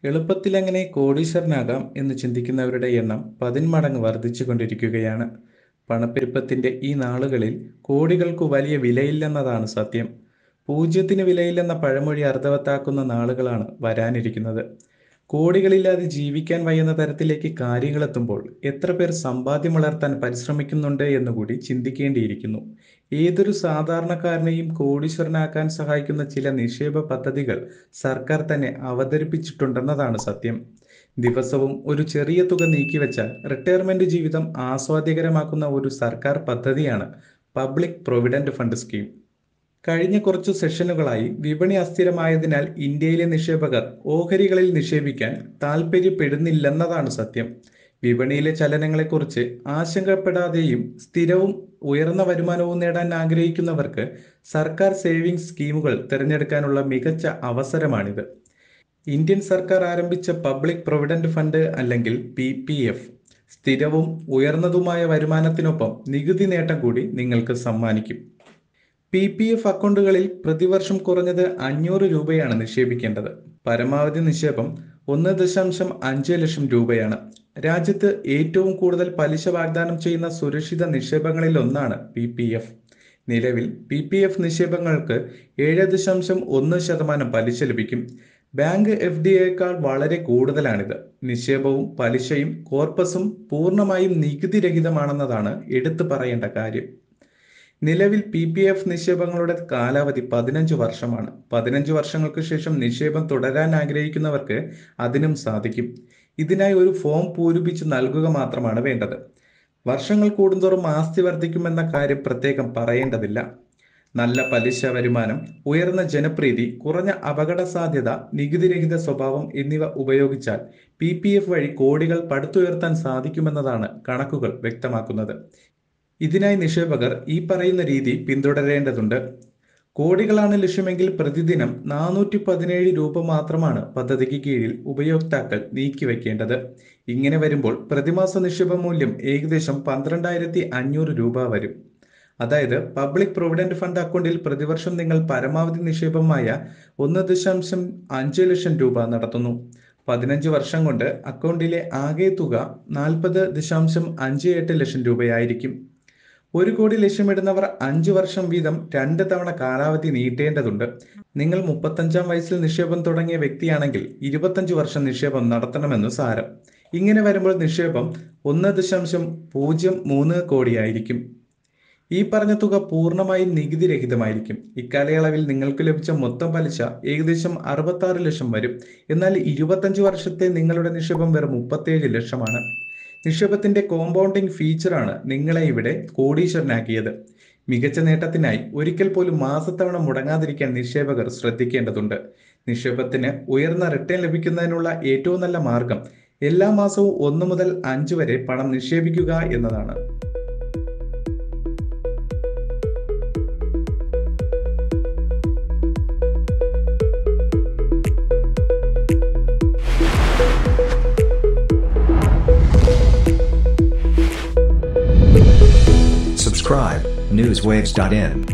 എളുപ്പത്തിലെങ്ങനെ കോടീശ്വരനാകാം എന്ന് ചിന്തിക്കുന്നവരുടെ എണ്ണം പതിന്മടങ്ങ് വർദ്ധിച്ചുകൊണ്ടിരിക്കുകയാണ്. പണപ്പെരുപ്പത്തിന്റെ ഈ നാളുകളിൽ കോടികൾക്കു വലിയ വിലയില്ലെന്നതാണ് സത്യം. പൂജ്യത്തിന് വിലയില്ലെന്ന പഴമൊഴി അർഥവത്താക്കുന്ന നാളുകളാണ് വരാനിരിക്കുന്നത്. കോടികളില്ലാതെ ജീവിക്കാൻ വയ്യെന്ന തരത്തിലേക്ക് കാര്യങ്ങളെത്തുമ്പോൾ എത്രപേർ സമ്പാദ്യം വളർത്താൻ പരിശ്രമിക്കുന്നുണ്ട് എന്നുകൂടി ചിന്തിക്കേണ്ടിയിരിക്കുന്നു. ഏതൊരു സാധാരണക്കാരനെയും കോടീശ്വരനാക്കാൻ സഹായിക്കുന്ന ചില നിക്ഷേപ പദ്ധതികൾ സർക്കാർ തന്നെ അവതരിപ്പിച്ചിട്ടുണ്ടെന്നതാണ് സത്യം. ദിവസവും ഒരു ചെറിയ തുക നീക്കിവച്ചാൽ റിട്ടയർമെന്റ് ജീവിതം ആസ്വാദ്യകരമാക്കുന്ന ഒരു സർക്കാർ പദ്ധതിയാണ് പബ്ലിക് പ്രൊവിഡന്റ് ഫണ്ട് സ്കീം. കഴിഞ്ഞ കുറച്ചു സെഷനുകളായി വിപണി അസ്ഥിരമായതിനാൽ ഇന്ത്യയിലെ നിക്ഷേപകർ ഓഹരികളിൽ നിക്ഷേപിക്കാൻ താൽപര്യപ്പെടുന്നില്ലെന്നതാണ് സത്യം. വിപണിയിലെ ചലനങ്ങളെക്കുറിച്ച് ആശങ്കപ്പെടാതെയും സ്ഥിരവും ഉയർന്ന വരുമാനവും നേടാൻ ആഗ്രഹിക്കുന്നവർക്ക് സർക്കാർ സേവിങ്സ് സ്കീമുകൾ തിരഞ്ഞെടുക്കാനുള്ള മികച്ച അവസരമാണിത്. ഇന്ത്യൻ സർക്കാർ ആരംഭിച്ച പബ്ലിക് പ്രൊവിഡന്റ് ഫണ്ട് അല്ലെങ്കിൽ പി. പി. എഫ്. സ്ഥിരവും ഉയർന്നതുമായ വരുമാനത്തിനൊപ്പം നികുതി നേട്ടം കൂടി നിങ്ങൾക്ക് സമ്മാനിക്കും. പി. പി. എഫ് അക്കൗണ്ടുകളിൽ പ്രതിവർഷം കുറഞ്ഞത് അഞ്ഞൂറ് രൂപയാണ് നിക്ഷേപിക്കേണ്ടത്. പരമാവധി നിക്ഷേപം ഒന്ന് ദശാംശം അഞ്ച് ലക്ഷം രൂപയാണ്. രാജ്യത്ത് ഏറ്റവും കൂടുതൽ പലിശ വാഗ്ദാനം ചെയ്യുന്ന സുരക്ഷിത നിക്ഷേപങ്ങളിലൊന്നാണ് പി. പി. എഫ്. നിലവിൽ പി. പി. എഫ് നിക്ഷേപങ്ങൾക്ക് ഏഴ് ദശാംശം ഒന്ന് ശതമാനം പലിശ ലഭിക്കും. Bank F. ഡിയേക്കാൾ വളരെ കൂടുതലാണിത്. നിക്ഷേപവും പലിശയും കോർപ്പസും പൂർണ്ണമായും നികുതി രഹിതമാണെന്നതാണ് എടുത്തു പറയേണ്ട കാര്യം. നിലവിൽ പി. പി. എഫ് നിക്ഷേപങ്ങളുടെ കാലാവധി പതിനഞ്ച് വർഷമാണ്. പതിനഞ്ച് വർഷങ്ങൾക്കു ശേഷം നിക്ഷേപം തുടരാൻ ആഗ്രഹിക്കുന്നവർക്ക് അതിനും സാധിക്കും. ഇതിനായി ഒരു ഫോം പൂരിപ്പിച്ചു നൽകുക മാത്രമാണ് വേണ്ടത്. വർഷങ്ങൾ കൂടുന്തോറും ആസ്തി വർദ്ധിക്കുമെന്ന കാര്യം പ്രത്യേകം പറയേണ്ടതില്ല. നല്ല പലിശ വരുമാനം, ഉയർന്ന ജനപ്രീതി, കുറഞ്ഞ അപകടസാധ്യത, നികുതിരഹിത സ്വഭാവം എന്നിവ ഉപയോഗിച്ചാൽ പി. പി. എഫ് വഴി കോടികൾ പടുത്തുയർത്താൻ സാധിക്കുമെന്നതാണ് കണക്കുകൾ വ്യക്തമാക്കുന്നത്. ഇതിനായി നിക്ഷേപകർ ഈ പറയുന്ന രീതി പിന്തുടരേണ്ടതുണ്ട്. കോടികളാണ് ലക്ഷ്യമെങ്കിൽ പ്രതിദിനം നാനൂറ്റി പതിനേഴ് രൂപ മാത്രമാണ് പദ്ധതിക്ക് കീഴിൽ ഉപയോക്താക്കൾ നീക്കിവയ്ക്കേണ്ടത്. ഇങ്ങനെ വരുമ്പോൾ പ്രതിമാസ നിക്ഷേപ മൂല്യം ഏകദേശം പന്ത്രണ്ടായിരത്തി അഞ്ഞൂറ് രൂപ വരും. അതായത് പബ്ലിക് പ്രൊവിഡന്റ് ഫണ്ട് അക്കൗണ്ടിൽ പ്രതിവർഷം നിങ്ങൾ പരമാവധി നിക്ഷേപമായ ഒന്ന് ദശാംശം അഞ്ച് ലക്ഷം രൂപ നടത്തുന്നു. പതിനഞ്ച് വർഷം കൊണ്ട് അക്കൗണ്ടിലെ ആകെ തുക നാൽപ്പത് ദശാംശം അഞ്ച് എട്ട് ലക്ഷം രൂപയായിരിക്കും. ഒരു കോടി ലക്ഷ്യമിടുന്നവർ അഞ്ച് വർഷം വീതം രണ്ട് തവണ കാലാവധി നീട്ടേണ്ടതുണ്ട്. നിങ്ങൾ മുപ്പത്തഞ്ചാം വയസ്സിൽ നിക്ഷേപം തുടങ്ങിയ വ്യക്തിയാണെങ്കിൽ ഇരുപത്തഞ്ച് വർഷം നിക്ഷേപം നടത്തണമെന്നു സാരം. ഇങ്ങനെ വരുമ്പോൾ നിക്ഷേപം ഒന്ന് ദശാംശം പൂജ്യം മൂന്ന് കോടിയായിരിക്കും. ഈ പറഞ്ഞ തുക പൂർണ്ണമായും നികുതി രഹിതമായിരിക്കും. ഇക്കാലയളവിൽ നിങ്ങൾക്ക് ലഭിച്ച മൊത്തം പലിശ ഏകദേശം അറുപത്താറ് ലക്ഷം വരും. എന്നാൽ ഇരുപത്തഞ്ച് വർഷത്തെ നിങ്ങളുടെ നിക്ഷേപം വെറും മുപ്പത്തേഴ് ലക്ഷമാണ്. നിക്ഷേപത്തിന്റെ കോമ്പൗണ്ടിങ് ഫീച്ചറാണ് നിങ്ങളെ ഇവിടെ കോടീശ്വരനാക്കിയത്. മികച്ച നേട്ടത്തിനായി ഒരിക്കൽ പോലും മാസത്തവണ മുടങ്ങാതിരിക്കാൻ നിക്ഷേപകർ ശ്രദ്ധിക്കേണ്ടതുണ്ട്. നിക്ഷേപത്തിന് ഉയർന്ന റിട്ടേൺ ലഭിക്കുന്നതിനുള്ള ഏറ്റവും നല്ല മാർഗം എല്ലാ മാസവും ഒന്ന് മുതൽ അഞ്ച് വരെ പണം നിക്ഷേപിക്കുക എന്നതാണ്. Subscribe newswaves.in.